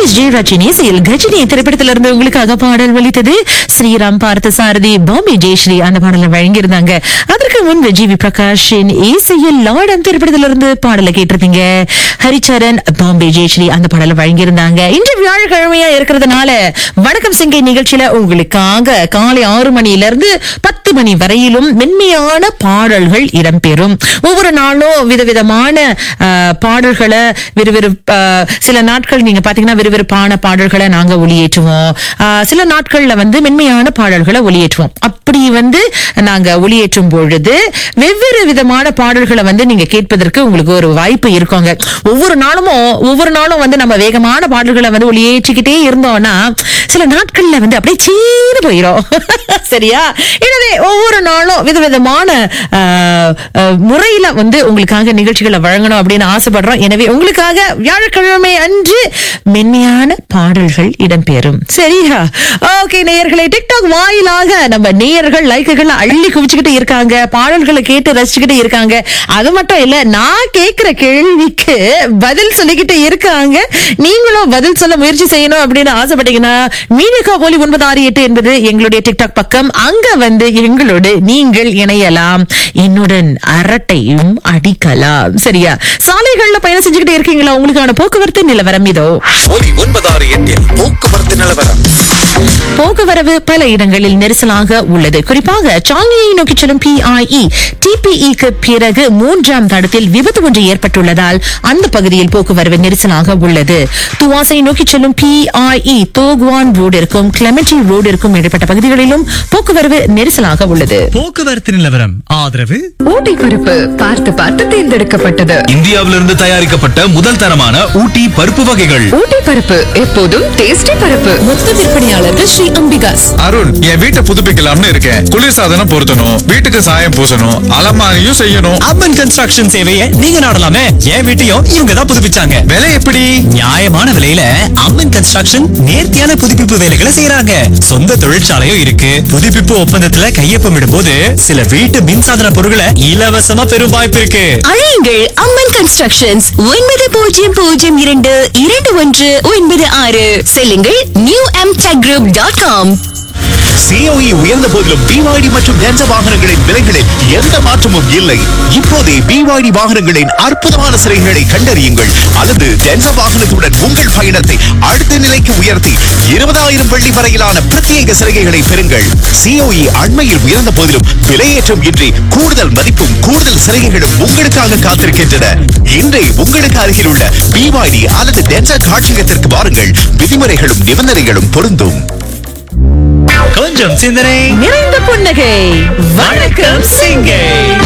S J Rajini இசையில் கஜினி திரைப்படத்திலிருந்து உங்களுக்காக பாடல் வலித்தது ஸ்ரீராம் பார்த்த சாரதி பாம்பே ஜெயஸ்ரீ அந்த பாடலை வழங்கியிருந்தாங்க அதற்கு முன்பு ஜி வி பிரகாஷின் இசையில் லாடம் திரைப்படத்திலிருந்து பாடலை கேட்டிருந்தீங்க ஹரிச்சரன் பாம்பே ஜெயஸ்ரீ அந்த பாடலை வழங்கியிருந்தாங்க இன்று வியாழக்கிழமையா இருக்கிறதுனால வணக்கம் சிங்கை நிகழ்ச்சியில உங்களுக்காக காலை ஆறு மணியில இருந்து பத்து மணி வரையிலும் மென்மையான பாடல்கள் இடம்பெறும் ஒவ்வொரு நாளும் விதவிதமான ஆஹ், பாடல்களை விறுவிறுப்பு ஆஹ், சில நாட்கள் நீங்க பாத்தீங்கன்னா விறுவிறுப்பான பாடல்களை நாங்க ஒளியேற்றுவோம் ஆஹ், சில நாட்கள்ல வந்து மென்மையான பாடல்களை ஒளியேற்றுவோம் அப்படி வந்து நாங்க ஒளியேற்றும் பொழுது வெவ்வேறு விதமான பாடல்களை வந்து நீங்க கேட்பதற்கு உங்களுக்கு ஒரு வாய்ப்பு இருக்குங்க ஒவ்வொரு நாளும் ஒவ்வொரு நாளும் வந்து நம்ம வேகமான பாடல்களை வந்து ஒளியேற்றிக்கிட்டே இருந்தோம்னா சில நாட்கள்ல வந்து அப்படியே சீனு போயிடும் சரியா எனவே ஒவ்வொரு நாளும் விதவிதமான ஆஹ், ஆஹ், முறையில வந்து உங்களுக்காக நிகழ்ச்சிகளை வழங்கணும் அப்படின்னு ஆசைப்படுறோம் எனவே உங்களுக்காக வியாழக்கிழமை அன்று மென்மையான பாடல்கள் இடம்பெறும் சரியா ஓகே நேயர்களே டிக்டாக் வாயிலாக நம்ம நேயர்கள் லைக்குகள் அள்ளி குவிச்சுக்கிட்டு இருக்காங்க பாடல்களை கேட்டு ரசிச்சுக்கிட்டு இருக்காங்க அது மட்டும் இல்ல நான் கேக்குற கேள்விக்கு பதில் சொல்லிக்கிட்டு இருக்காங்க நீங்களும் பதில் சொல்ல முயற்சி செய்யணும் அப்படின்னு ஆசைப்பட்டீங்கன்னா மீடியா போலி ஒன்பது ஆறு எட்டு என்பது எங்களுடைய டிக்டாக் பக்கம் அங்க வந்து எங்களோடு நீங்கள் இணையலாம் என்னுடன் அரட்டையும் அடிக்கலாம் சரியா சாலைகள்ல பயணம் செஞ்சுக்கிட்டு இருக்கீங்களா உங்களுக்கான போக்குவரத்து நிலவரம் இதோ ஒலி ஒன்பதாறு எட்டில் போக்குவரத்து நிலவரம் போக்குவரவு பல இடங்களில் நெரிசலாக உள்ளது குறிப்பாக சாங்கியை நோக்கி செல்லும் பிஐஇ டிபிஇக்கு பிறகு மூன்றாம் தடத்தில் விபத்து ஒன்று ஏற்பட்டுள்ளதால் அந்த பகுதியில் போக்குவரவு நெரிசலாக உள்ளது துவாசை நோக்கி செல்லும் பிஐஇ தோகுவான் ரோடிற்கும் கிளமெண்டி ரோடிற்கும் இடைப்பட்ட பகுதிகளிலும் போக்குவரவு நெரிசலாக உள்ளது போக்குவரத்து நிலவரம் ஆதரவு ஊட்டி பருப்பு பார்த்து பார்த்து தேர்ந்தெடுக்கப்பட்டது இந்தியாவிலிருந்து தயாரிக்கப்பட்ட முதல் தரமான ஊட்டி பருப்பு வகைகள் ஊட்டி பருப்பு எப்போதும் டேஸ்டி பருப்பு மொத்த விற்பனையாளர்கள் ஸ்ரீ அம்பிகாஸ் அருண் என் வீட்டை புதுப்பிக்கலாம்னு இருக்கேன் குளிர்சாதனம் பொருத்தணும் வீட்டுக்கு சாயம் பூசணும் அலமாரியும் செய்யணும் அம்மன் கன்ஸ்ட்ரக்ஷன் சேவையை நீங்க நாடலாமே என் வீட்டையும் இவங்க தான் புதுப்பிச்சாங்க விலை எப்படி நியாயமான விலையில அம்மன் கன்ஸ்ட்ரக்ஷன் நேர்த்தியான புதுப்பிப்பு வேலைகளை செய்யறாங்க சொந்த தொழிற்சாலையும் இருக்கு புதுப்பிப்பு ஒப்பந்தத்துல கையொப்பமிடும் போது சில வீட்டு மின்சாதன பொருட்களை இலவசமா பெறும் வாய்ப்பு இருக்கு அழையுங்கள் அம்மன் கன்ஸ்ட்ரக்ஷன்ஸ் ஒன்பது பூஜ்ஜியம் பூஜ்ஜியம் இரண்டு இரண்டு ஒன்று ஒன்பது ஆறு செல்லுங்கள் new M tech group dot com COE உயர்ந்த போதிலும் பிவாய்டி மற்றும் டென்ச வாகனங்களின் விலைகளில் எந்த மாற்றமும் இல்லை இப்போதே பிவாய்டி வாகனங்களின் அற்புதமான சிறைகளை கண்டறியுங்கள் அல்லது டென்ச வாகனத்துடன் உங்கள் பயணத்தை அடுத்த நிலைக்கு உயர்த்தி இருபதாயிரம் வெள்ளி வரையிலான பிரத்யேக சிறைகளை பெறுங்கள் சிஓஇ அண்மையில் உயர்ந்த போதிலும் விலையேற்றம் இன்றி கூடுதல் மதிப்பும் கூடுதல் சிறைகளும் உங்களுக்காக காத்திருக்கின்றன இன்றே உங்களுக்கு அருகில் உள்ள பிவாய்டி அல்லது டென்ச காட்சியகத்திற்கு வாருங்கள் விதிமுறைகளும் நிபந்தனைகளும் பொருந்தும் கொஞ்சம் சிந்தனை நிறைந்த புன்னகை வணக்கம் சிங்கை